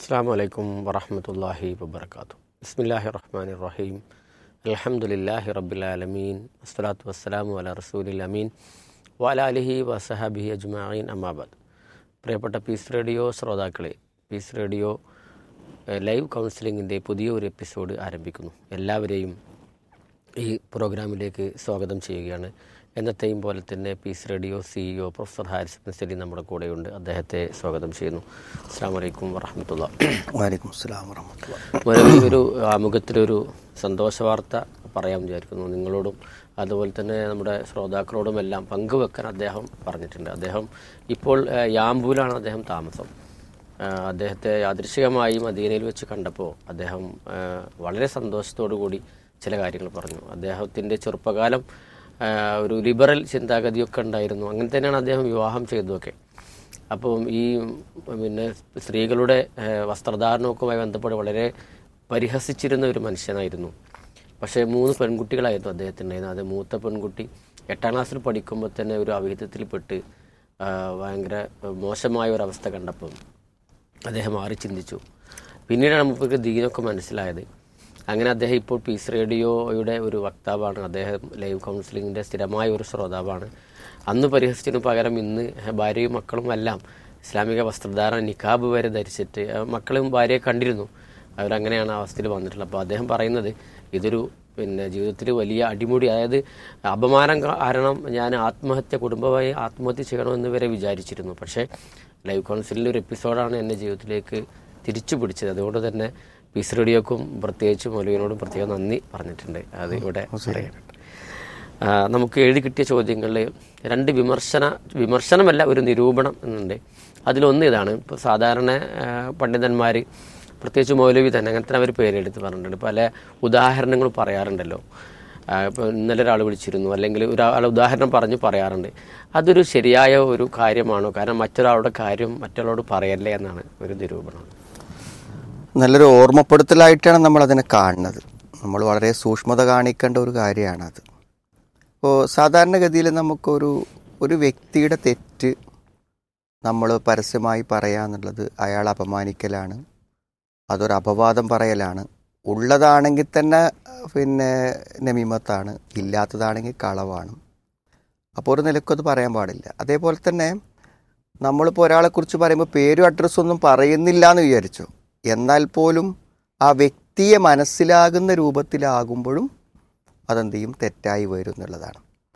അസ്സാം വലൈക്കും വറഹമത്തല്ലാഹി വബർക്കാത്തു ബിസ്മില്ലാഹി റഹ്മാൻ റഹീം അലഹമുല്ലാഹി റബ്ബിലാലമീൻ വസ്സലാത്തു വസ്സലാമു അല റസൂലിൽ അമീൻ വാല അലിഹി വസഹാബിഹി അജ്മായിൻ അമ്മാബാദ് പ്രിയപ്പെട്ട പീസ് റേഡിയോ ശ്രോതാക്കളെ പീസ് റേഡിയോ എഹ്, ലൈവ് കൗൺസിലിങ്ങിൻ്റെ പുതിയ ഒരു എപ്പിസോഡ് ആരംഭിക്കുന്നു എല്ലാവരെയും ഈ പ്രോഗ്രാമിലേക്ക് സ്വാഗതം ചെയ്യുകയാണ് എന്നത്തെയും പോലെ തന്നെ peace radio CEO professor Haris Misli നമ്മുടെ കൂടെയുണ്ട് അദ്ദേഹത്തെ സ്വാഗതം ചെയ്യുന്നു അസ്സാം വലൈക്കും വറഹമത്തുള്ള വാലിക്കും അസ്സലാം വറഹമത്തുള്ള വളരെ ഒരു ആമുഖത്തിലൊരു സന്തോഷ വാർത്ത പറയാൻ വിചാരിക്കുന്നു നിങ്ങളോടും അതുപോലെ തന്നെ നമ്മുടെ ശ്രോതാക്കളോടും എല്ലാം പങ്കുവെക്കാൻ അദ്ദേഹം പറഞ്ഞിട്ടുണ്ട് അദ്ദേഹം ഇപ്പോൾ ഏഹ്, യാമ്പൂലാണ് അദ്ദേഹം താമസം ഏഹ്, അദ്ദേഹത്തെ യാദൃശികമായി മദീനയിൽ വെച്ച് കണ്ടപ്പോൾ അദ്ദേഹം ഏഹ്, വളരെ സന്തോഷത്തോടു കൂടി ചില കാര്യങ്ങൾ പറഞ്ഞു അദ്ദേഹത്തിൻ്റെ ചെറുപ്പകാലം ഏഹ്, ഒരു ലിബറൽ ചിന്താഗതിയൊക്കെ ഉണ്ടായിരുന്നു അങ്ങനെ തന്നെയാണ് അദ്ദേഹം വിവാഹം ചെയ്തതൊക്കെ അപ്പം ഈ പിന്നെ സ്ത്രീകളുടെ ഏഹ്, വസ്ത്രധാരണവുമായി ബന്ധപ്പെട്ട് വളരെ പരിഹസിച്ചിരുന്ന ഒരു മനുഷ്യനായിരുന്നു പക്ഷേ മൂന്ന് പെൺകുട്ടികളായിരുന്നു അദ്ദേഹത്തിനുണ്ടായിരുന്നത് അത് മൂത്ത പെൺകുട്ടി എട്ടാം ക്ലാസ്സിൽ പഠിക്കുമ്പോൾ തന്നെ ഒരു അവിഹിതത്തിൽപ്പെട്ട് ആ, ഭയങ്കര മോശമായ ഒരു അവസ്ഥ കണ്ടപ്പം അദ്ദേഹം മാറി ചിന്തിച്ചു പിന്നീടാണ് നമുക്ക് ദീനൊക്കെ മനസ്സിലായത് അങ്ങനെ അദ്ദേഹം ഇപ്പോൾ പീസ് റേഡിയോയുടെ ഒരു വക്താവാണ് അദ്ദേഹം ലൈവ് കൗൺസിലിങ്ങിൻ്റെ സ്ഥിരമായ ഒരു ശ്രോതാവാണ് അന്ന് പരിഹസിച്ചതിന് പകരം ഇന്ന് ഭാര്യയും മക്കളും എല്ലാം ഇസ്ലാമിക വസ്ത്രധാരണ നിക്കാബ് വരെ ധരിച്ചിട്ട് ആ, മക്കളും ഭാര്യയെ കണ്ടിരുന്നു അവരങ്ങനെയാണ് ആ അവസ്ഥയിൽ വന്നിട്ടുള്ളത് അപ്പോൾ അദ്ദേഹം പറയുന്നത് ഇതൊരു പിന്നെ ജീവിതത്തിൽ വലിയ അടിമുടി അതായത് അപമാനം കാരണം ഞാൻ ആത്മഹത്യ കുടുംബമായി ആത്മഹത്യ ചെയ്യണമെന്ന് വരെ വിചാരിച്ചിരുന്നു പക്ഷേ ലൈവ് കൗൺസിലിൻ്റെ ഒരു എപ്പിസോഡാണ് എൻ്റെ ജീവിതത്തിലേക്ക് തിരിച്ചു പിടിച്ചത് അതുകൊണ്ട് തന്നെ പീസ് റേഡിയോക്കും പ്രത്യേകിച്ച് മൊലുവിനോടും പ്രത്യേകം നന്ദി പറഞ്ഞിട്ടുണ്ട് അത് ഇവിടെ പറയാനുണ്ട് ആ, നമുക്ക് എഴുതി കിട്ടിയ ചോദ്യങ്ങളിൽ രണ്ട് വിമർശന വിമർശനമല്ല ഒരു നിരൂപണം എന്നുണ്ട് അതിലൊന്ന് ഇതാണ് ഇപ്പോൾ സാധാരണ പണ്ഡിതന്മാർ പ്രത്യേകിച്ച് മൗലവി തന്നെ അങ്ങനത്തെ അവർ പേരെടുത്ത് പറഞ്ഞിട്ടുണ്ട് പല ഉദാഹരണങ്ങൾ പറയാറുണ്ടല്ലോ ആ, ഇപ്പോൾ ഇന്നലെ ഒരാൾ വിളിച്ചിരുന്നു അല്ലെങ്കിൽ ഒരാൾ ഉദാഹരണം പറഞ്ഞ് പറയാറുണ്ട് അതൊരു ശരിയായ ഒരു കാര്യമാണോ കാരണം മറ്റൊരാളുടെ കാര്യം മറ്റൊരാളോട് പറയല്ലേ എന്നാണ് ഒരു നിരൂപണം നല്ലൊരു ഓർമ്മപ്പെടുത്തലായിട്ടാണ് നമ്മൾ അതിനെ കാണുന്നത് നമ്മൾ വളരെ സൂക്ഷ്മത കാണിക്കേണ്ട ഒരു കാര്യമാണത് ഇപ്പോൾ സാധാരണഗതിയിൽ നമുക്കൊരു ഒരു വ്യക്തിയുടെ തെറ്റ് നമ്മൾ പരസ്യമായി പറയുക എന്നുള്ളത് അയാൾ അപമാനിക്കലാണ് അതൊരു അപവാദം പറയലാണ് ഉള്ളതാണെങ്കിൽ തന്നെ പിന്നെ നമീമത്താണ് ഇല്ലാത്തതാണെങ്കിൽ കളവാണ് അപ്പോൾ ഒരു നിലക്കും അത് പറയാൻ പാടില്ല അതേപോലെ തന്നെ നമ്മളിപ്പോൾ ഒരാളെക്കുറിച്ച് പറയുമ്പോൾ പേരും അഡ്രസ്സും ഒന്നും പറയുന്നില്ല എന്ന് വിചാരിച്ചു എന്നാൽ പോലും ആ വ്യക്തിയെ മനസ്സിലാകുന്ന രൂപത്തിലാകുമ്പോഴും അതെന്ത് ചെയ്യും തെറ്റായി വരും എന്നുള്ളതാണ്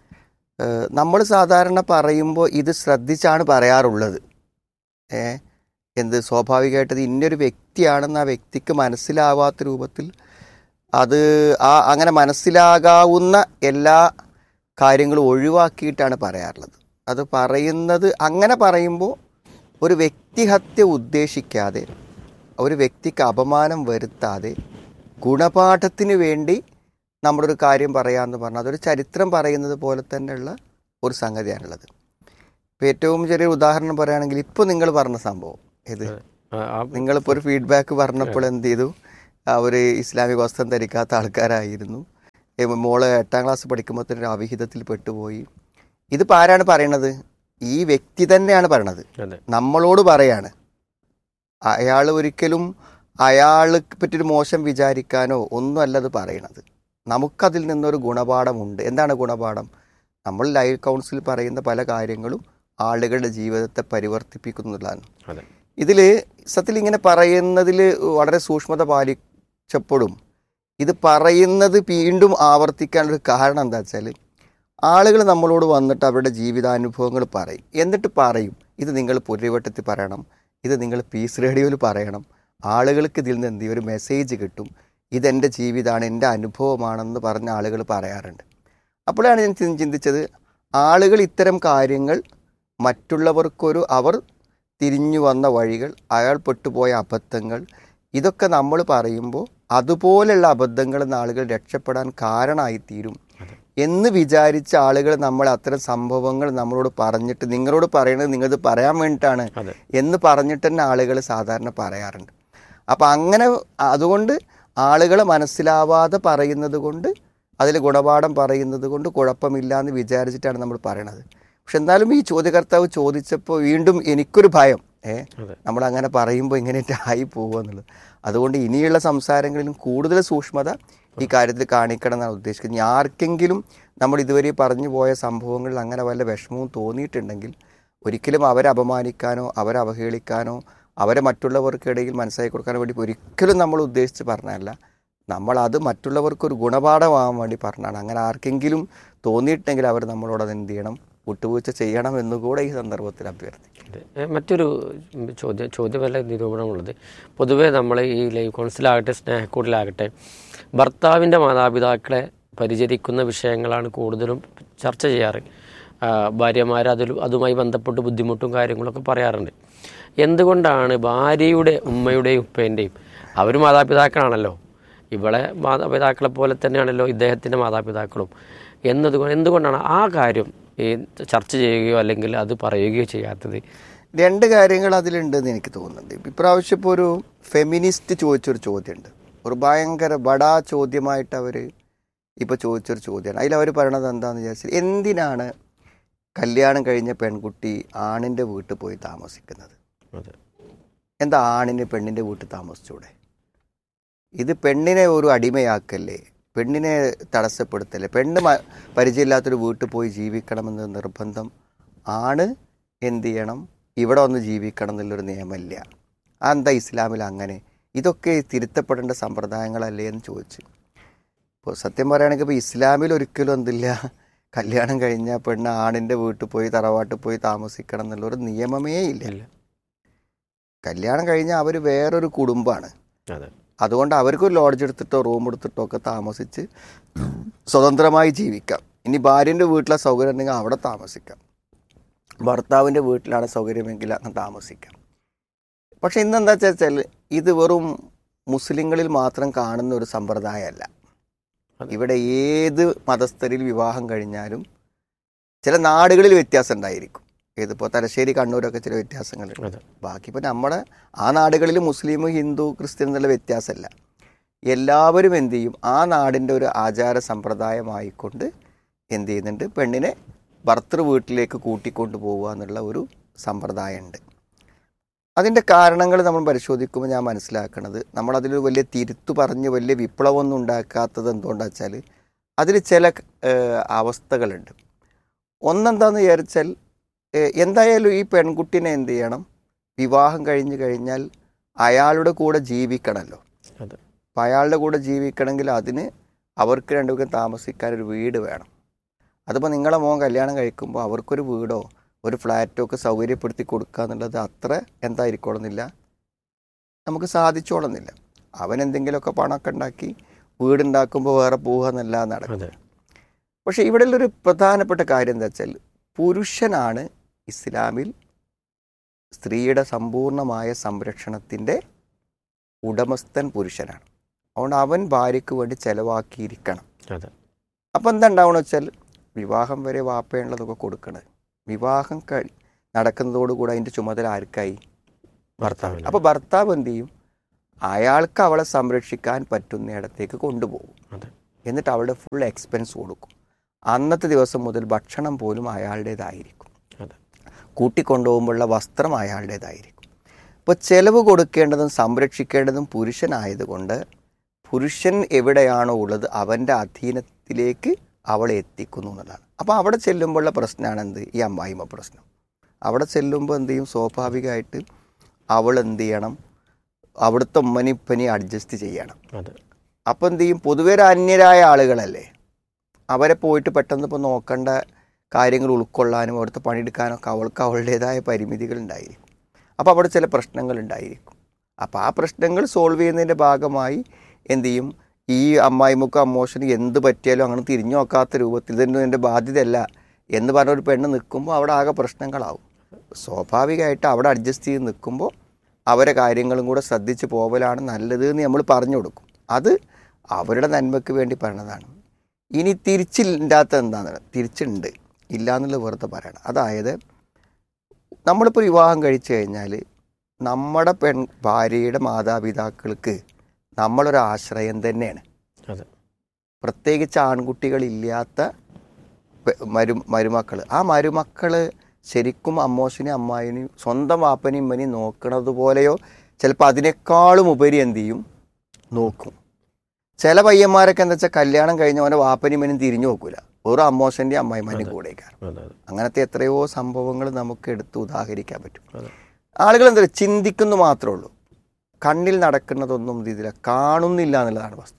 നമ്മൾ സാധാരണ പറയുമ്പോൾ ഇത് ശ്രദ്ധിച്ചാണ് പറയാറുള്ളത് ഏ എന്ത് സ്വാഭാവികമായിട്ട് ഇത് ഇന്നൊരു വ്യക്തിയാണെന്ന് ആ വ്യക്തിക്ക് മനസ്സിലാവാത്ത രൂപത്തിൽ അത് ആ അങ്ങനെ മനസ്സിലാകാവുന്ന എല്ലാ കാര്യങ്ങളും ഒഴിവാക്കിയിട്ടാണ് പറയാറുള്ളത് അത് പറയുന്നത് അങ്ങനെ പറയുമ്പോൾ ഒരു വ്യക്തിഹത്യ ഉദ്ദേശിക്കാതെ ഒരു വ്യക്തിക്ക് അപമാനം വരുത്താതെ ഗുണപാഠത്തിന് വേണ്ടി നമ്മളൊരു കാര്യം പറയാമെന്ന് പറഞ്ഞാൽ അതൊരു ചരിത്രം പറയുന്നത് പോലെ തന്നെയുള്ള ഒരു സംഗതിയാണുള്ളത് ഇപ്പോൾ ഏറ്റവും ചെറിയ ഉദാഹരണം പറയുകയാണെങ്കിൽ ഇപ്പോൾ നിങ്ങൾ പറഞ്ഞ സംഭവം ഇത് ആ, ആ നിങ്ങളിപ്പോൾ ഒരു ഫീഡ്ബാക്ക് പറഞ്ഞപ്പോൾ എന്ത് ചെയ്തു അവർ ഇസ്ലാമിക വസ്ത്രം ധരിക്കാത്ത ആൾക്കാരായിരുന്നു ഏ, മോള് എട്ടാം ക്ലാസ് പഠിക്കുമ്പോൾ തന്നെ ഒരു അവിഹിതത്തിൽ പെട്ടുപോയി ഇതിപ്പോൾ ആരാണ് പറയണത് ഈ വ്യക്തി തന്നെയാണ് പറയണത് അതെ നമ്മളോട് പറയാണ് അയാൾ ഒരിക്കലും അയാൾക്ക് പറ്റിയൊരു മോശം വിചാരിക്കാനോ ഒന്നുമല്ല അത് പറയണത് നമുക്കതിൽ നിന്നൊരു ഗുണപാഠമുണ്ട് എന്താണ് ഗുണപാഠം നമ്മൾ ലൈവ് കൗൺസിൽ പറയുന്ന പല കാര്യങ്ങളും ആളുകളുടെ ജീവിതത്തെ പരിവർത്തിപ്പിക്കുന്നുള്ളതാണ് അതെ ഇതിൽ സത്യത്തിൽ ഇങ്ങനെ പറയുന്നതിൽ വളരെ സൂക്ഷ്മത പാലിച്ചപ്പോഴും ഇത് പറയുന്നത് വീണ്ടും ആവർത്തിക്കാനൊരു കാരണം എന്താ വെച്ചാൽ ആളുകൾ നമ്മളോട് വന്നിട്ട് അവരുടെ ജീവിതാനുഭവങ്ങൾ പറയും എന്നിട്ട് പറയും ഇത് നിങ്ങൾ പുരവട്ടത്തിൽ പറയണം ഇത് നിങ്ങൾ പീസ് റേഡിയോയിൽ പറയണം ആളുകൾക്ക് ഇതിൽ നിന്ന് എന്ത് ചെയ്യും? ഒരു മെസ്സേജ് കിട്ടും ഇതെൻ്റെ ജീവിതമാണ് എൻ്റെ അനുഭവമാണെന്ന് പറഞ്ഞ ആളുകൾ പറയാറുണ്ട് അപ്പോഴാണ് ഞാൻ ചിന്തി- ചിന്തിച്ചത് ആളുകൾ ഇത്തരം കാര്യങ്ങൾ മറ്റുള്ളവർക്കൊരു അവർ തിരിഞ്ഞു വന്ന വഴികൾ അയാൾ പെട്ടുപോയ അബദ്ധങ്ങൾ ഇതൊക്കെ നമ്മൾ പറയുമ്പോൾ അതുപോലെയുള്ള അബദ്ധങ്ങളിൽ നിന്ന് ആളുകൾ രക്ഷപ്പെടാൻ കാരണമായിത്തീരും എന്ന് വിചാരിച്ച ആളുകൾ നമ്മൾ അത്തരം സംഭവങ്ങൾ നമ്മളോട് പറഞ്ഞിട്ട് നിങ്ങളോട് പറയണത് നിങ്ങളിത് പറയാൻ വേണ്ടിയിട്ടാണ് അതെ എന്ന് പറഞ്ഞിട്ട് തന്നെ ആളുകൾ സാധാരണ പറയാറുണ്ട് അപ്പം അങ്ങനെ അതുകൊണ്ട് ആളുകൾ മനസ്സിലാവാതെ പറയുന്നത് കൊണ്ട് അതിൽ ഗുണപാഠം പറയുന്നത് കൊണ്ട് കുഴപ്പമില്ല എന്ന് വിചാരിച്ചിട്ടാണ് നമ്മൾ പറയണത് പക്ഷെ എന്നാലും ഈ ചോദ്യകർത്താവ് ചോദിച്ചപ്പോൾ വീണ്ടും എനിക്കൊരു ഭയം ഏ അതെ. നമ്മൾ അങ്ങനെ പറയുമ്പോൾ ഇങ്ങനെയൊക്കെ ആയി പോകുക എന്നുള്ളത് അതുകൊണ്ട് ഇനിയുള്ള സംസാരങ്ങളിലും കൂടുതൽ സൂക്ഷ്മത ഈ കാര്യത്തിൽ കാണിക്കണം എന്നാണ് ഉദ്ദേശിക്കുന്നത് ഇനി ആർക്കെങ്കിലും നമ്മൾ ഇതുവരെ പറഞ്ഞു പോയ സംഭവങ്ങളിൽ അങ്ങനെ വല്ല വിഷമവും തോന്നിയിട്ടുണ്ടെങ്കിൽ ഒരിക്കലും അവരെ അപമാനിക്കാനോ അവരെ അവഹേളിക്കാനോ അവരെ മറ്റുള്ളവർക്കിടയിൽ മനസ്സിലാക്കി കൊടുക്കാനോ വേണ്ടി ഒരിക്കലും നമ്മൾ ഉദ്ദേശിച്ച് പറഞ്ഞല്ല നമ്മൾ അത് മറ്റുള്ളവർക്ക് ഒരു ഗുണപാഠമാകാൻ വേണ്ടി പറഞ്ഞാണ് അങ്ങനെ ആർക്കെങ്കിലും തോന്നിയിട്ടുണ്ടെങ്കിൽ അവർ നമ്മളോട് അത് എന്ത് ചെയ്യണം വിട്ടുവീഴ്ച ചെയ്യണം എന്നുകൂടെ ഈ സന്ദർഭത്തിൽ അഭ്യർത്ഥിക്കും അതെ. ഏ, മറ്റൊരു ചോദ്യം ചോദ്യമല്ല നിരൂപണമുള്ളത് പൊതുവേ നമ്മൾ ഈ ലൈവ് കോൺസിലാകട്ടെ സ്നേഹക്കൂടിലാകട്ടെ ഭർത്താവിൻ്റെ മാതാപിതാക്കളെ പരിചരിക്കുന്ന വിഷയങ്ങളാണ് കൂടുതലും ചർച്ച ചെയ്യാറ് ആ, ഭാര്യമാർ അതിൽ അതുമായി ബന്ധപ്പെട്ട് ബുദ്ധിമുട്ടും കാര്യങ്ങളൊക്കെ പറയാറുണ്ട് എന്തുകൊണ്ടാണ് ഭാര്യയുടെ ഉമ്മയുടെയും ഉപ്പേൻ്റെയും അവർ മാതാപിതാക്കളാണല്ലോ ഇവളെ മാതാപിതാക്കളെ പോലെ തന്നെയാണല്ലോ ഇദ്ദേഹത്തിൻ്റെ മാതാപിതാക്കളും എന്നതുകൊണ്ട് എന്തുകൊണ്ടാണ് ആ കാര്യം ഈ ചർച്ച ചെയ്യുകയോ അല്ലെങ്കിൽ അത് പറയുകയോ ചെയ്യാത്തത് രണ്ട് കാര്യങ്ങൾ അതിലുണ്ടെന്ന് എനിക്ക് തോന്നുന്നുണ്ട് ഇപ്രാവശ്യം ഇപ്പോൾ ഒരു ഫെമിനിസ്റ്റ് ചോദിച്ചൊരു ചോദ്യമുണ്ട് ഒരു ഭയങ്കര ബടാ ചോദ്യമായിട്ട് അവർ ഇപ്പോൾ ചോദിച്ചൊരു ചോദ്യമാണ് അതിൽ അവർ പറയണത് എന്താണെന്ന് വിചാരിച്ചാൽ എന്തിനാണ് കല്യാണം കഴിഞ്ഞ പെൺകുട്ടി ആണിൻ്റെ വീട്ടിൽ പോയി താമസിക്കുന്നത് അതെ എന്താ ആണിന് പെണ്ണിൻ്റെ വീട്ടിൽ താമസിച്ചൂടെ ഇത് പെണ്ണിനെ ഒരു അടിമയാക്കല്ലേ പെണ്ണിനെ തടസ്സപ്പെടുത്തല്ലേ പെണ്ണ് മ- പരിചയമില്ലാത്തൊരു വീട്ടിൽ പോയി ജീവിക്കണമെന്ന് നിർബന്ധം ആണ് എന്ത് ചെയ്യണം ഇവിടെ വന്ന് ജീവിക്കണം എന്നുള്ളൊരു നിയമമില്ല അതെന്താ ഇസ്ലാമിൽ അങ്ങനെ ഇതൊക്കെ തിരുത്തപ്പെടേണ്ട സമ്പ്രദായങ്ങളല്ലേ എന്ന് ചോദിച്ചു ഇപ്പോൾ സത്യം പറയുകയാണെങ്കിൽ ഇപ്പോൾ ഇസ്ലാമിൽ ഒരിക്കലും എന്തില്ല കല്യാണം കഴിഞ്ഞാൽ പെണ്ണ് ആണിൻ്റെ വീട്ടിൽ പോയി തറവാട്ടിൽ പോയി താമസിക്കണം എന്നുള്ളൊരു നിയമമേ ഇല്ല ഇല്ല കല്യാണം കഴിഞ്ഞാൽ അവർ വേറൊരു കുടുംബമാണ് അതെ അതുകൊണ്ട് അവർക്ക് ഒരു ലോഡ്ജ് എടുത്തിട്ടോ റൂം എടുത്തിട്ടോ ഒക്കെ താമസിച്ച് സ്വതന്ത്രമായി ജീവിക്കാം ഇനി ഭാര്യൻ്റെ വീട്ടിലെ സൗകര്യം ഉണ്ടെങ്കിൽ അവിടെ താമസിക്കാം ഭർത്താവിൻ്റെ വീട്ടിലാണ് സൗകര്യമെങ്കിൽ അങ്ങനെ താമസിക്കാം പക്ഷെ ഇന്നെന്താ വെച്ചാൽ ഇത് വെറും മുസ്ലിങ്ങളിൽ മാത്രം കാണുന്ന ഒരു സമ്പ്രദായമല്ല അതെ. ഇവിടെ ഏത് മതസ്ഥരിൽ വിവാഹം കഴിഞ്ഞാലും ചില നാടുകളിൽ വ്യത്യാസം ഉണ്ടായിരിക്കും ഇതിപ്പോൾ തലശ്ശേരി കണ്ണൂരൊക്കെ ചില വ്യത്യാസങ്ങളുണ്ട് അതെ ബാക്കി ഇപ്പം നമ്മുടെ ആ നാടുകളിൽ മുസ്ലിം ഹിന്ദു ക്രിസ്ത്യൻ എന്നുള്ള വ്യത്യാസമല്ല എല്ലാവരും എന്ത് ചെയ്യും ആ നാടിൻ്റെ ഒരു ആചാര സമ്പ്രദായമായിക്കൊണ്ട് എന്ത് ചെയ്യുന്നുണ്ട് പെണ്ണിനെ ഭർത്തൃ വീട്ടിലേക്ക് കൂട്ടിക്കൊണ്ട് പോവുക എന്നുള്ള ഒരു സമ്പ്രദായമുണ്ട് അതിൻ്റെ കാരണങ്ങൾ നമ്മൾ പരിശോധിക്കുമ്പോൾ ഞാൻ മനസ്സിലാക്കുന്നത് നമ്മളതിൽ വലിയ തിരുത്തു പറഞ്ഞ് വലിയ വിപ്ലവമൊന്നും ഉണ്ടാക്കാത്തത് എന്തുകൊണ്ടാണെന്ന് വെച്ചാൽ അതിൽ ചില ഏഹ്, അവസ്ഥകളുണ്ട് ഒന്നെന്താന്ന് വിചാരിച്ചാൽ ഏഹ്, എന്തായാലും ഈ പെൺകുട്ടിനെ എന്ത് ചെയ്യണം വിവാഹം കഴിഞ്ഞ് കഴിഞ്ഞാൽ അയാളുടെ കൂടെ ജീവിക്കണമല്ലോ അതെ അപ്പം അയാളുടെ കൂടെ ജീവിക്കണമെങ്കിൽ അതിന് അവർക്ക് രണ്ടുപേർക്കും താമസിക്കാൻ ഒരു വീട് വേണം അതിപ്പോൾ നിങ്ങളെ മോൻ കല്യാണം കഴിക്കുമ്പോൾ അവർക്കൊരു വീടോ ഒരു ഫ്ലാറ്റോ ഒക്കെ സൗകര്യപ്പെടുത്തി കൊടുക്കുക എന്നുള്ളത് അത്ര എന്തായിരിക്കണമെന്നില്ല നമുക്ക് സാധിച്ചോളുന്നില്ല അവൻ എന്തെങ്കിലുമൊക്കെ പണമൊക്കെ ഉണ്ടാക്കി വീടുണ്ടാക്കുമ്പോൾ വേറെ പോവുക എന്നല്ല നടക്കും അതെ പക്ഷേ ഇവിടെ ഒരു പ്രധാനപ്പെട്ട കാര്യം എന്താ വെച്ചാൽ പുരുഷനാണ് ഇസ്ലാമിൽ സ്ത്രീയുടെ സമ്പൂർണമായ സംരക്ഷണത്തിൻ്റെ ഉടമസ്ഥൻ പുരുഷനാണ് അതുകൊണ്ട് അവൻ ഭാര്യയ്ക്ക് വേണ്ടി ചെലവാക്കിയിരിക്കണം അതെ അപ്പം എന്താ ഉണ്ടാവണമെന്ന് വെച്ചാൽ വിവാഹം വരെ വാപ്പയുള്ളതൊക്കെ കൊടുക്കണത് വിവാഹം കഴി നടക്കുന്നതോടുകൂടി അതിൻ്റെ ചുമതല ആർക്കായി ഭർത്താവിന് അപ്പോൾ ഭർത്താവ് എന്ത് ചെയ്യും അയാൾക്ക് അവളെ സംരക്ഷിക്കാൻ പറ്റുന്നിടത്തേക്ക് കൊണ്ടുപോകും അതെ എന്നിട്ട് അവളുടെ ഫുൾ എക്സ്പെൻസ് കൊടുക്കും അന്നത്തെ ദിവസം മുതൽ ഭക്ഷണം പോലും അയാളുടേതായിരിക്കും അതെ കൂട്ടിക്കൊണ്ടുപോകുമ്പോഴുള്ള വസ്ത്രം അയാളുടേതായിരിക്കും ഇപ്പോൾ ചെലവ് കൊടുക്കേണ്ടതും സംരക്ഷിക്കേണ്ടതും പുരുഷനായതുകൊണ്ട് പുരുഷൻ എവിടെയാണോ ഉള്ളത് അവൻ്റെ അധീനത്തിലേക്ക് അവളെ എത്തിക്കുന്നു എന്നുള്ളതാണ് അപ്പോൾ അവിടെ ചെല്ലുമ്പോഴുള്ള പ്രശ്നമാണ് എന്ത് ഈ അമ്മായിമ്മ പ്രശ്നം അവിടെ ചെല്ലുമ്പോൾ എന്ത് ചെയ്യും സ്വാഭാവികമായിട്ട് അവൾ എന്ത് ചെയ്യണം അവിടുത്തെ ഉമ്മനിപ്പനി അഡ്ജസ്റ്റ് ചെയ്യണം അതെ അപ്പോൾ എന്ത് ചെയ്യും പൊതുവെ ഒരു അന്യരായ ആളുകളല്ലേ അവരെ പോയിട്ട് പെട്ടെന്ന് ഇപ്പോൾ നോക്കേണ്ട കാര്യങ്ങൾ ഉൾക്കൊള്ളാനും അവിടുത്തെ പണിയെടുക്കാനൊക്കെ അവൾക്ക് അവളുടേതായ പരിമിതികൾ ഉണ്ടായിരിക്കും അപ്പോൾ അവിടെ ചില പ്രശ്നങ്ങൾ ഉണ്ടായിരിക്കും അപ്പോൾ ആ പ്രശ്നങ്ങൾ സോൾവ് ചെയ്യുന്നതിൻ്റെ ഭാഗമായി എന്ത് ചെയ്യും ഈ അമ്മായിമുക്കും അമ്മോഷനും എന്ത് പറ്റിയാലും അങ്ങനെ തിരിഞ്ഞു നോക്കാത്ത രൂപത്തിൽ ഇതൊന്നും എൻ്റെ ബാധ്യതയല്ല എന്ന് പറഞ്ഞ ഒരു പെണ്ണ് നിൽക്കുമ്പോൾ അവിടെ ആകെ പ്രശ്നങ്ങളാവും സ്വാഭാവികമായിട്ട് അവിടെ അഡ്ജസ്റ്റ് ചെയ്ത് നിൽക്കുമ്പോൾ അവരെ കാര്യങ്ങളും കൂടെ ശ്രദ്ധിച്ച് പോവലാണ് നല്ലത് എന്ന് നമ്മൾ പറഞ്ഞു കൊടുക്കും അത് അവരുടെ നന്മയ്ക്ക് വേണ്ടി പറയണതാണ് ഇനി തിരിച്ചില്ലാത്ത എന്താണെന്ന് തിരിച്ചുണ്ട് ഇല്ല എന്നുള്ളത് വെറുതെ പറയണം അതായത് നമ്മളിപ്പോൾ വിവാഹം കഴിച്ചു കഴിഞ്ഞാൽ നമ്മുടെ പെൺ ഭാര്യയുടെ മാതാപിതാക്കൾക്ക് നമ്മളൊരു ആശ്രയം തന്നെയാണ് അതെ പ്രത്യേകിച്ച് ആൺകുട്ടികളില്ലാത്ത പെ- മരു മരുമക്കൾ ആ മരുമക്കൾ ശരിക്കും അമ്മോശനെയും അമ്മായിനെയും സ്വന്തം വാപ്പനെയും ഇമ്മനെയും നോക്കണത് പോലെയോ ചിലപ്പോൾ അതിനേക്കാളും ഉപരി എന്ത് ചെയ്യും നോക്കും ചില പയ്യന്മാരൊക്കെ എന്താ വെച്ചാൽ കല്യാണം കഴിഞ്ഞ പോലെ വാപ്പനെയും ഇമ്മനെയും തിരിഞ്ഞു നോക്കൂല വെറും അമ്മോശൻ്റെയും അമ്മായിമാൻ്റെയും കൂടെയൊക്കെയാണ് അതെ അതെ അങ്ങനത്തെ എത്രയോ സംഭവങ്ങൾ നമുക്ക് എടുത്ത് ഉദാഹരിക്കാൻ പറ്റും അതെ ആളുകൾ എന്താ പറയുക ചിന്തിക്കുന്നു മാത്രമേ ഉള്ളൂ കണ്ണിൽ നടക്കുന്നതൊന്നും ഇതില കാണുന്നില്ല എന്നുള്ളതാണ് വസ്തുത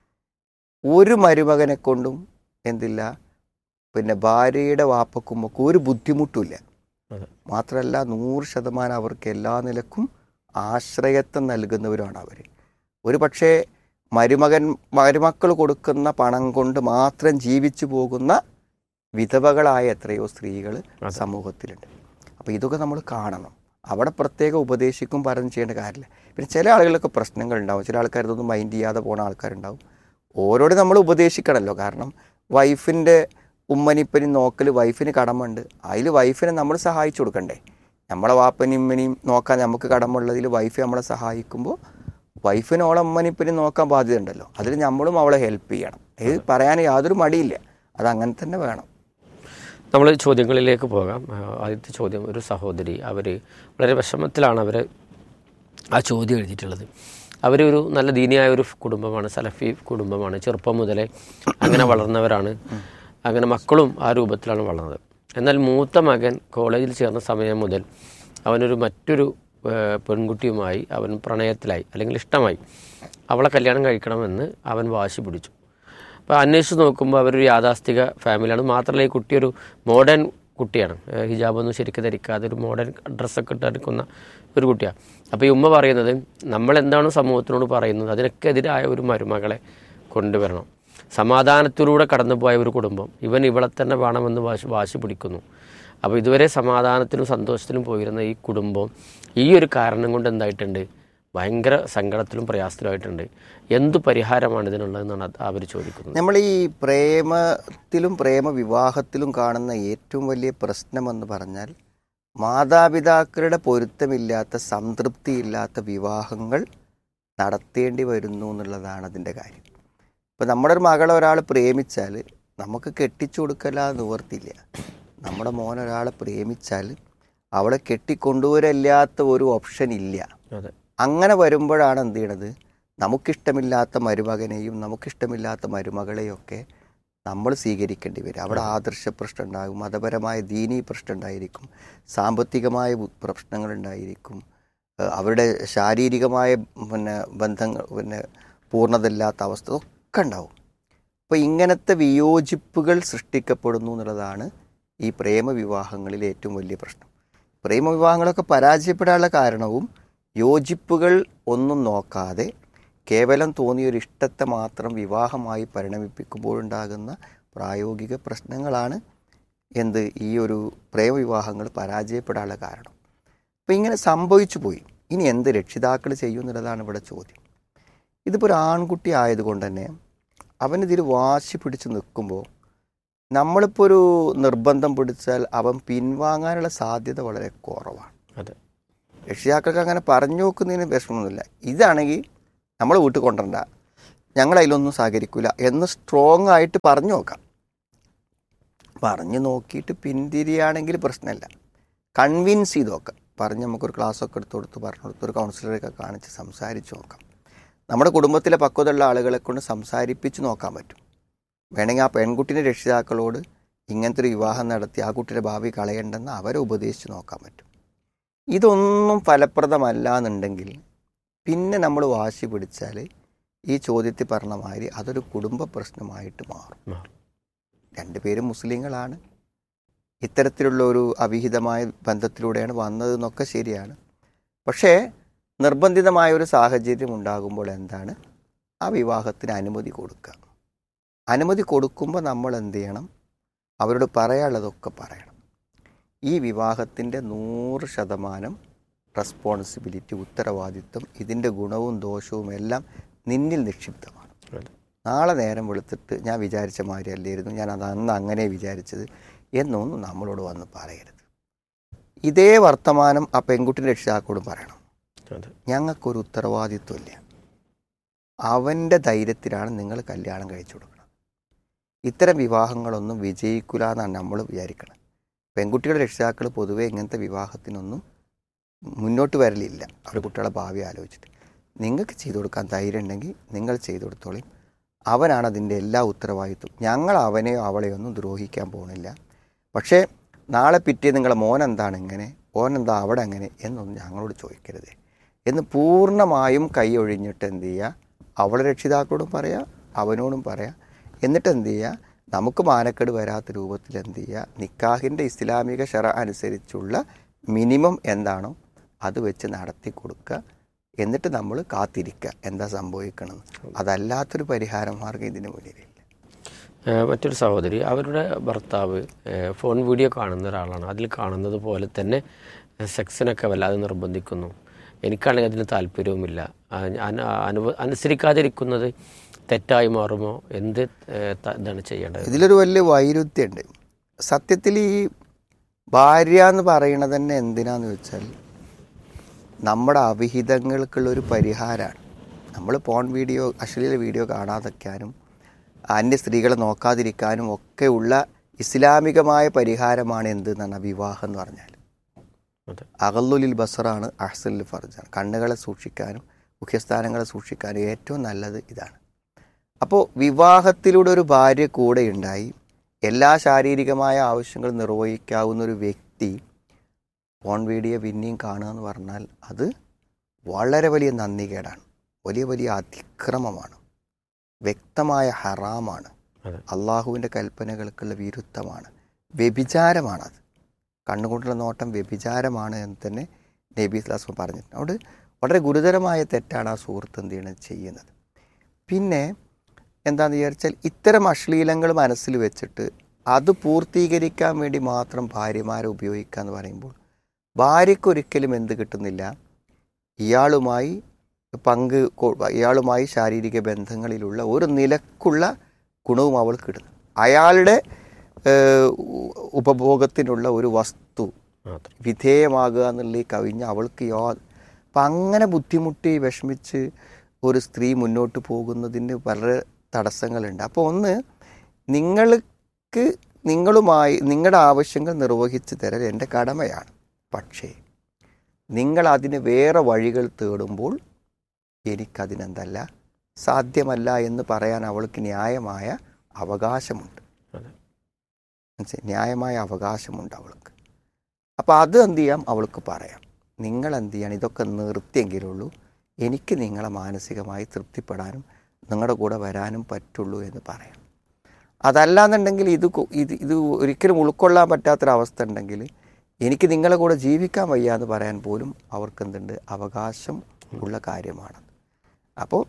ഒരു മരുമകനെ കൊണ്ടും എന്തില്ല പിന്നെ ഭാര്യയുടെ വാപ്പക്കുമ്പൊക്കെ ഒരു ബുദ്ധിമുട്ടുമില്ല അതെ മാത്രമല്ല നൂറ് ശതമാനം അവർക്ക് എല്ലാ നിലക്കും ആശ്രയത്വം നൽകുന്നവരാണ് അവർ ഒരു പക്ഷേ മരുമകൻ മരുമക്കൾ കൊടുക്കുന്ന പണം കൊണ്ട് മാത്രം ജീവിച്ചു പോകുന്ന വിധവകളായ എത്രയോ സ്ത്രീകൾ അതെ. സമൂഹത്തിലുണ്ട് അപ്പോൾ ഇതൊക്കെ നമ്മൾ കാണണം അവിടെ പ്രത്യേകം ഉപദേശിക്കും പറഞ്ഞ് ചെയ്യേണ്ട കാര്യമില്ല പിന്നെ ചില ആളുകൾക്ക് പ്രശ്നങ്ങൾ ഉണ്ടാവും ചില ആൾക്കാർ ഇതൊന്നും മൈൻഡ് ചെയ്യാതെ പോണ ആൾക്കാരുണ്ടാവും ഓരോട് നമ്മൾ ഉപദേശിക്കണമല്ലോ കാരണം വൈഫിൻ്റെ ഉമ്മനിപ്പനും നോക്കൽ വൈഫിന് കടമുണ്ട് അതിൽ വൈഫിനെ നമ്മൾ സഹായിച്ചു കൊടുക്കണ്ടേ നമ്മളെ വാപ്പനും ഉമ്മനെയും നോക്കാൻ നമുക്ക് കടമുള്ളതിൽ വൈഫ് നമ്മളെ സഹായിക്കുമ്പോൾ വൈഫിന് ഓളെ ഉമ്മനിപ്പനും നോക്കാൻ ബാധ്യത ഉണ്ടല്ലോ അതിൽ നമ്മളും അവളെ ഹെൽപ്പ് ചെയ്യണം ഇത് പറയാൻ യാതൊരു മടിയില്ല അത് അങ്ങനെ തന്നെ വേണം നമ്മൾ ചോദ്യങ്ങളിലേക്ക് പോകാം ആ, ആദ്യത്തെ ചോദ്യം ഒരു സഹോദരി അവർ വളരെ വിഷമത്തിലാണ് അവർ ആ ചോദ്യം എഴുതിയിട്ടുള്ളത് അവരൊരു നല്ല ദീനിയായ ഒരു കുടുംബമാണ് സലഫി കുടുംബമാണ് ചെറുപ്പം മുതലേ അങ്ങനെ വളർന്നവരാണ് അങ്ങനെ മക്കളും ആ രൂപത്തിലാണ് വളർന്നത് എന്നാൽ മൂത്ത മകൻ കോളേജിൽ ചേർന്ന സമയം മുതൽ അവനൊരു മറ്റൊരു ഏഹ്, പെൺകുട്ടിയുമായി അവൻ പ്രണയത്തിലായി അല്ലെങ്കിൽ ഇഷ്ടമായി അവളെ കല്യാണം കഴിക്കണമെന്ന് അവൻ വാശി പിടിച്ചു അപ്പോൾ അന്വേഷിച്ച് നോക്കുമ്പോൾ അവരൊരു യാഥാസ്ഥിക ഫാമിലിയാണ് മാത്രമല്ല ഈ കുട്ടി ഒരു മോഡേൺ കുട്ടിയാണ് ഏഹ് ഹിജാബൊന്നും ശരിക്കും ധരിക്കാതെ ഒരു മോഡേൺ ഡ്രസ്സൊക്കെ ഇട്ട് നടക്കുന്ന ഒരു കുട്ടിയാണ് അപ്പോൾ ഈ ഉമ്മ പറയുന്നത് നമ്മൾ എന്താണ് സമൂഹത്തിനോട് പറയുന്നത് അതിനൊക്കെ എതിരായ ഒരു മരുമകളെ കൊണ്ടുവരണം സമാധാനത്തിലൂടെ കടന്നുപോയ ഒരു കുടുംബം ഇവൻ ഇവളെ തന്നെ വേണമെന്ന് വാശി വാശി പിടിക്കുന്നു അപ്പോൾ ഇതുവരെ സമാധാനത്തിലും സന്തോഷത്തിലും പോയിരുന്ന ഈ കുടുംബം ഈ ഒരു കാരണം കൊണ്ട് എന്തായിട്ടുണ്ട് ഭയങ്കര സങ്കടത്തിലും പ്രയാസത്തിലുമായിട്ടുണ്ട് എന്തു പരിഹാരമാണ് ഇതിനുള്ളതെന്നാണ് അവർ ചോദിക്കുന്നത് നമ്മൾ ഈ പ്രേമത്തിലും പ്രേമ വിവാഹത്തിലും കാണുന്ന ഏറ്റവും വലിയ പ്രശ്നമെന്ന് പറഞ്ഞാൽ മാതാപിതാക്കളുടെ പൊരുത്തമില്ലാത്ത സംതൃപ്തിയില്ലാത്ത വിവാഹങ്ങൾ നടത്തേണ്ടി വരുന്നു എന്നുള്ളതാണ് അതിൻ്റെ കാര്യം ഇപ്പം നമ്മുടെ ഒരു മകളെ ഒരാൾ പ്രേമിച്ചാൽ നമുക്ക് കെട്ടിച്ചു കൊടുക്കല്ലാതെ നിവർത്തിയില്ല നമ്മുടെ മോൻ ഒരാളെ പ്രേമിച്ചാൽ അവളെ കെട്ടിക്കൊണ്ടുവരല്ലാത്ത ഒരു ഓപ്ഷൻ ഇല്ല അതെ അങ്ങനെ വരുമ്പോഴാണ് എന്ത് ചെയ്യണത് നമുക്കിഷ്ടമില്ലാത്ത മരുമകനെയും നമുക്കിഷ്ടമില്ലാത്ത മരുമകളെയും ഒക്കെ നമ്മൾ സ്വീകരിക്കേണ്ടി വരും അവിടെ ആദർശ പ്രശ്നം ഉണ്ടാകും മതപരമായ ദീനീ പ്രശ്നം ഉണ്ടായിരിക്കും സാമ്പത്തികമായ ബു- പ്രശ്നങ്ങളുണ്ടായിരിക്കും ഏഹ് അവരുടെ ശാരീരികമായ പിന്നെ ബന്ധങ്ങൾ പിന്നെ പൂർണ്ണതയില്ലാത്ത അവസ്ഥ ഒക്കെ ഉണ്ടാവും അപ്പോൾ ഇങ്ങനത്തെ വിയോജിപ്പുകൾ സൃഷ്ടിക്കപ്പെടുന്നു എന്നുള്ളതാണ് ഈ പ്രേമവിവാഹങ്ങളിൽ ഏറ്റവും വലിയ പ്രശ്നം പ്രേമവിവാഹങ്ങളൊക്കെ പരാജയപ്പെടാനുള്ള കാരണവും യോജിപ്പുകൾ ഒന്നും നോക്കാതെ കേവലം തോന്നിയൊരു ഇഷ്ടത്തെ മാത്രം വിവാഹമായി പരിണമിപ്പിക്കുമ്പോഴുണ്ടാകുന്ന പ്രായോഗിക പ്രശ്നങ്ങളാണ് എന്ത് ഈ ഒരു പ്രേമവിവാഹങ്ങൾ പരാജയപ്പെടാനുള്ള കാരണം അപ്പം ഇങ്ങനെ സംഭവിച്ചു പോയി ഇനി എന്ത് രക്ഷിതാക്കൾ ചെയ്യും എന്നുള്ളതാണ് ഇവിടെ ചോദ്യം ഇതിപ്പോൾ ഒരു ആൺകുട്ടി ആയതുകൊണ്ട് തന്നെ അവനിതിൽ വാശി പിടിച്ച് നിൽക്കുമ്പോൾ നമ്മളിപ്പോൾ ഒരു നിർബന്ധം പിടിച്ചാൽ അവൻ പിൻവാങ്ങാനുള്ള സാധ്യത വളരെ കുറവാണ് അതെ രക്ഷിതാക്കൾക്ക് അങ്ങനെ പറഞ്ഞു നോക്കുന്നതിന് വിഷമമൊന്നുമില്ല ഇതാണെങ്കിൽ നമ്മൾ വീട്ടിൽ കൊണ്ടുവരണ്ട ഞങ്ങൾ അതിലൊന്നും സഹകരിക്കില്ല എന്ന് സ്ട്രോങ് ആയിട്ട് പറഞ്ഞു നോക്കാം പറഞ്ഞു നോക്കിയിട്ട് പിന്തിരിയാണെങ്കിൽ പ്രശ്നമില്ല കൺവിൻസ് ചെയ്ത് നോക്കാം പറഞ്ഞ് നമുക്കൊരു ക്ലാസ്സൊക്കെ എടുത്ത് കൊടുത്ത് പറഞ്ഞു കൊടുത്ത് ഒരു കൗൺസിലറെയൊക്കെ കാണിച്ച് സംസാരിച്ച് നോക്കാം നമ്മുടെ കുടുംബത്തിലെ പക്വതയുള്ള ആളുകളെ കൊണ്ട് സംസാരിപ്പിച്ച് നോക്കാൻ പറ്റും വേണമെങ്കിൽ ആ പെൺകുട്ടിൻ്റെ രക്ഷിതാക്കളോട് ഇങ്ങനത്തെ ഒരു വിവാഹം നടത്തി ആ കുട്ടിയുടെ ഭാവി കളയണ്ടെന്ന് അവരെ ഉപദേശിച്ച് നോക്കാൻ പറ്റും ഇതൊന്നും ഫലപ്രദമല്ല എന്നുണ്ടെങ്കിൽ പിന്നെ നമ്മൾ വാശി പിടിച്ചാൽ ഈ ചോദ്യത്തിൽ പറഞ്ഞ മാതിരി അതൊരു കുടുംബ പ്രശ്നമായിട്ട് മാറും മാറും രണ്ടുപേരും മുസ്ലിങ്ങളാണ് ഇത്തരത്തിലുള്ള ഒരു അവിഹിതമായ ബന്ധത്തിലൂടെയാണ് വന്നതെന്നൊക്കെ ശരിയാണ് പക്ഷേ നിർബന്ധിതമായ ഒരു സാഹചര്യം ഉണ്ടാകുമ്പോൾ എന്താണ് ആ വിവാഹത്തിന് അനുമതി കൊടുക്കുക അനുമതി കൊടുക്കുമ്പോൾ നമ്മൾ എന്ത് ചെയ്യണം അവരോട് പറയാനുള്ളതൊക്കെ പറയണം ഈ വിവാഹത്തിൻ്റെ നൂറ് ശതമാനം റെസ്പോൺസിബിലിറ്റി ഉത്തരവാദിത്വം ഇതിൻ്റെ ഗുണവും ദോഷവും എല്ലാം നിന്നിൽ നിക്ഷിപ്തമാണ് അതെ നാളെ നേരം വെളുത്തിട്ട് ഞാൻ വിചാരിച്ച മാതിരി അല്ലായിരുന്നു ഞാൻ അത് അന്ന് അങ്ങനെ വിചാരിച്ചത് എന്നൊന്നും നമ്മളോട് വന്ന് പറയരുത് ഇതേ വർത്തമാനം ആ പെൺകുട്ടിൻ്റെ രക്ഷിതാക്കളോട് പറയണം അതെ ഞങ്ങൾക്കൊരു ഉത്തരവാദിത്വമില്ല അവൻ്റെ ധൈര്യത്തിലാണ് നിങ്ങൾ കല്യാണം കഴിച്ചു കൊടുക്കുന്നത് ഇത്തരം വിവാഹങ്ങളൊന്നും വിജയിക്കില്ല എന്നാണ് നമ്മൾ വിചാരിക്കുന്നത് പെൺകുട്ടികളുടെ രക്ഷിതാക്കൾ പൊതുവെ ഇങ്ങനത്തെ വിവാഹത്തിനൊന്നും മുന്നോട്ട് വരലില്ല അവരുടെ കുട്ടികളെ ഭാവി ആലോചിച്ചിട്ട് നിങ്ങൾക്ക് ചെയ്തു കൊടുക്കാൻ ധൈര്യം ഉണ്ടെങ്കിൽ നിങ്ങൾ ചെയ്തു കൊടുത്തോളി അവനാണ് അതിൻ്റെ എല്ലാ ഉത്തരവാദിത്വം ഞങ്ങൾ അവനെയോ അവളെയോ ഒന്നും ദ്രോഹിക്കാൻ പോകുന്നില്ല പക്ഷേ നാളെ പിറ്റേ നിങ്ങളെ മോൻ എന്താണ് ഇങ്ങനെ ഓൻ എന്താ അവിടെ അങ്ങനെ എന്നൊന്നും ഞങ്ങളോട് ചോദിക്കരുത് എന്ന് പൂർണ്ണമായും കൈ ഒഴിഞ്ഞിട്ട് എന്ത് ചെയ്യുക അവളെ രക്ഷിതാക്കളോടും പറയാം അവനോടും പറയാം എന്നിട്ട് എന്ത് ചെയ്യുക നമുക്ക് മാനക്കേട് വരാത്ത രൂപത്തിൽ എന്ത് ചെയ്യുക നിക്കാഹിൻ്റെ ഇസ്ലാമിക ഷറ അനുസരിച്ചുള്ള മിനിമം എന്താണോ അത് വെച്ച് നടത്തി കൊടുക്കുക എന്നിട്ട് നമ്മൾ കാത്തിരിക്കുക എന്താ സംഭവിക്കണം അതല്ലാത്തൊരു പരിഹാര മാർഗം ഇതിന് മുന്നിലില്ല ഏഹ് മറ്റൊരു സഹോദരി അവരുടെ ഭർത്താവ് ഏഹ് ഫോൺ വീഡിയോ കാണുന്ന ഒരാളാണ് അതിൽ കാണുന്നത് പോലെ തന്നെ ഏഹ് സെക്സിനൊക്കെ വല്ലാതെ നിർബന്ധിക്കുന്നു എനിക്കാണെങ്കിൽ അതിന് താല്പര്യവുമില്ല ആ, ഞാൻ അനുവ അനുസരിക്കാതിരിക്കുന്നത് തെറ്റായി മാറുമോ എന്ത് ഏഹ് ത- ഇതാണ് ചെയ്യേണ്ടത് ഇതിലൊരു വലിയ വൈരുദ്ധ്യമുണ്ട് സത്യത്തിൽ ഈ ഭാര്യ എന്ന് പറയണത് തന്നെ എന്തിനാന്ന് വെച്ചാൽ നമ്മുടെ അവിഹിതങ്ങൾക്കുള്ള ഒരു പരിഹാരമാണ് നമ്മൾ പോൺ വീഡിയോ അശ്ലീല വീഡിയോ കാണാതിരിക്കാനും അന്യ സ്ത്രീകളെ നോക്കാതിരിക്കാനും ഒക്കെയുള്ള ഇസ്ലാമികമായ പരിഹാരമാണ് എന്ത് എന്നാണ് വിവാഹം എന്ന് പറഞ്ഞാൽ അതെ അകല്ലുലിൽ ബസറാണ് അഹ്സലുൽ ഫർജാണ് കണ്ണുകളെ സൂക്ഷിക്കാനും മുഖ്യസ്ഥാനങ്ങളെ സൂക്ഷിക്കാനും ഏറ്റവും നല്ലത് ഇതാണ് അപ്പോൾ വിവാഹത്തിലൂടെ ഒരു ഭാര്യ കൂടെ ഉണ്ടായി എല്ലാ ശാരീരികമായ ആവശ്യങ്ങളും നിർവഹിക്കാവുന്ന ഒരു വ്യക്തി ഫോൺ വീഡിയോ പിന്നെയും കാണുക എന്ന് പറഞ്ഞാൽ അത് വളരെ വലിയ നന്ദികേടാണ് വലിയ വലിയ അതിക്രമമാണ് വ്യക്തമായ ഹറാമാണ് അതെ. അള്ളാഹുവിൻ്റെ കൽപ്പനകൾക്കുള്ള വിരുദ്ധമാണ് വ്യഭിചാരമാണത് കണ്ണുകൊണ്ടുള്ള നോട്ടം വ്യഭിചാരമാണ് എന്ന് തന്നെ നബി സ്ലാസ്മ പറഞ്ഞിട്ടുണ്ട് അതുകൊണ്ട് വളരെ ഗുരുതരമായ തെറ്റാണ് ആ സുഹൃത്ത് എന്ത് ചെയ്യണത് ചെയ്യുന്നത് പിന്നെ എന്താണെന്ന് വിചാരിച്ചാൽ ഇത്തരം അശ്ലീലങ്ങൾ മനസ്സിൽ വെച്ചിട്ട് അത് പൂർത്തീകരിക്കാൻ വേണ്ടി മാത്രം ഭാര്യമാരെ ഉപയോഗിക്കുക എന്ന് പറയുമ്പോൾ ഭാര്യയ്ക്കൊരിക്കലും എന്ത് കിട്ടുന്നില്ല ഇയാളുമായി പങ്ക് കൊ- ഇയാളുമായി ശാരീരിക ബന്ധങ്ങളിലുള്ള ഒരു നിലക്കുള്ള ഗുണവും അവൾക്ക് കിട്ടുന്നു അയാളുടെ ഏഹ്, ഉ- ഉപഭോഗത്തിനുള്ള ഒരു വസ്തു മാത്രം വിധേയമാകുക എന്നുള്ള ഈ കവിഞ്ഞ് അവൾക്ക് യോ അപ്പം അങ്ങനെ ബുദ്ധിമുട്ടി വിഷമിച്ച് ഒരു സ്ത്രീ മുന്നോട്ട് പോകുന്നതിന് വളരെ തടസ്സങ്ങളുണ്ട് അപ്പോൾ ഒന്ന് നിങ്ങൾക്ക് നിങ്ങളുമായി നിങ്ങളുടെ ആവശ്യങ്ങൾ നിർവഹിച്ച് തരൽ എൻ്റെ കടമയാണ് പക്ഷേ നിങ്ങൾ അതിന് വേറെ വഴികൾ തേടുമ്പോൾ എനിക്കതിനെന്തല്ല സാധ്യമല്ല എന്ന് പറയാൻ അവൾക്ക് ന്യായമായ അവകാശമുണ്ട് അതെ മനസ്സിലായി? ന്യായമായ അവകാശമുണ്ട് അവൾക്ക് അപ്പോൾ അത് എന്ത് ചെയ്യാം അവൾക്ക് പറയാം നിങ്ങൾ എന്ത് ചെയ്യണം ഇതൊക്കെ നിർത്തിയെങ്കിലുള്ളൂ എനിക്ക് നിങ്ങളെ മാനസികമായി തൃപ്തിപ്പെടാനും നിങ്ങളുടെ കൂടെ വരാനും പറ്റുള്ളൂ എന്ന് പറയാം അതല്ലാന്നുണ്ടെങ്കിൽ ഇത് കു- ഇത് ഇത് ഒരിക്കലും ഉൾക്കൊള്ളാൻ പറ്റാത്തൊരവസ്ഥ ഉണ്ടെങ്കിൽ എനിക്ക് നിങ്ങളെ കൂടെ ജീവിക്കാൻ വയ്യ എന്ന് പറയാൻ പോലും അവർക്ക് എന്തുണ്ട് അവകാശം ഉള്ള കാര്യമാണ് അപ്പോൾ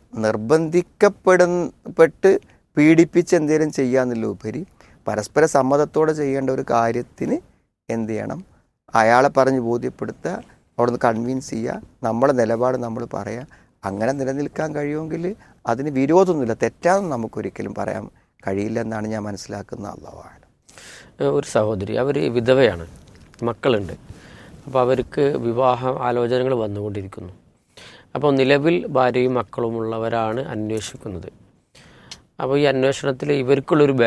നിർബന്ധിക്കപ്പെടുപ്പെട്ട് പീഡിപ്പിച്ച് എന്തെങ്കിലും ചെയ്യാന്നുള്ള ഉപരി പരസ്പര സമ്മതത്തോടെ ചെയ്യേണ്ട ഒരു കാര്യത്തിന് എന്ത് ചെയ്യണം അയാളെ പറഞ്ഞ് ബോധ്യപ്പെടുത്തുക അവിടെ നിന്ന് കൺവിൻസ് ചെയ്യുക നമ്മളെ നിലപാട് നമ്മൾ പറയുക അങ്ങനെ നിലനിൽക്കാൻ കഴിയുമെങ്കിൽ അതിന് വിരോധമൊന്നുമില്ല തെറ്റാണെന്ന് നമുക്കൊരിക്കലും പറയാൻ കഴിയില്ല എന്നാണ് ഞാൻ മനസ്സിലാക്കുന്ന അള്ളാഹാണ് ഏഹ് ഒരു സഹോദരി അവർ വിധവയാണ് മക്കളുണ്ട് അപ്പോൾ അവർക്ക് വിവാഹ ആലോചനകൾ വന്നുകൊണ്ടിരിക്കുന്നു അപ്പോൾ നിലവിൽ ഭാര്യയും മക്കളുമുള്ളവരാണ് അന്വേഷിക്കുന്നത് അപ്പോൾ ഈ അന്വേഷണത്തിൽ ഇവർക്കുള്ളൊരു